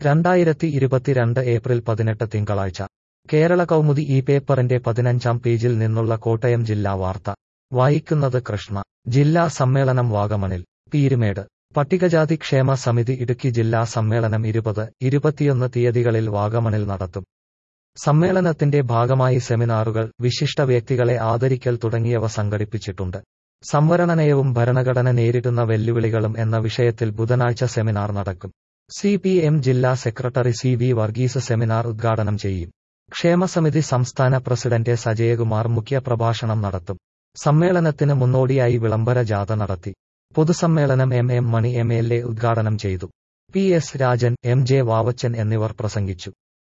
രണ്ടായിരത്തി ഇരുപത്തിരണ്ട് ഏപ്രിൽ പതിനെട്ട് തിങ്കളാഴ്ച കേരള കൗമുദി ഈ പേപ്പറിന്റെ പതിനഞ്ചാം പേജിൽ നിന്നുള്ള കോട്ടയം ജില്ലാ വാർത്ത വായിക്കുന്നത് കൃഷ്ണ ജില്ലാ സമ്മേളനം വാഗമണിൽ പീരുമേട് പട്ടികജാതി ക്ഷേമ സമിതി ഇടുക്കി ജില്ലാ സമ്മേളനം ഇരുപത് ഇരുപത്തിയൊന്ന് തീയതികളിൽ വാഗമണിൽ നടത്തും സമ്മേളനത്തിന്റെ ഭാഗമായി സെമിനാറുകൾ വിശിഷ്ട വ്യക്തികളെ ആദരിക്കൽ തുടങ്ങിയവ സംഘടിപ്പിച്ചിട്ടുണ്ട് സംവരണനയവും ഭരണഘടന നേരിടുന്ന വെല്ലുവിളികളും എന്ന വിഷയത്തിൽ ബുധനാഴ്ച സെമിനാർ നടക്കും സി പി എം ജില്ലാ secretary C V Varghese seminar ഉദ്ഘാടനം ചെയ്യും ക്ഷേമസമിതി സംസ്ഥാന പ്രസിഡന്റ് സജയകുമാർ മുഖ്യപ്രഭാഷണം നടത്തും സമ്മേളനത്തിന് മുന്നോടിയായി വിളംബര ജാഥ നടത്തി പൊതുസമ്മേളനം M M Mani M L A ഉദ്ഘാടനം ചെയ്തു P S Rajan M J Vavachan എന്നിവർ പ്രസംഗിച്ചു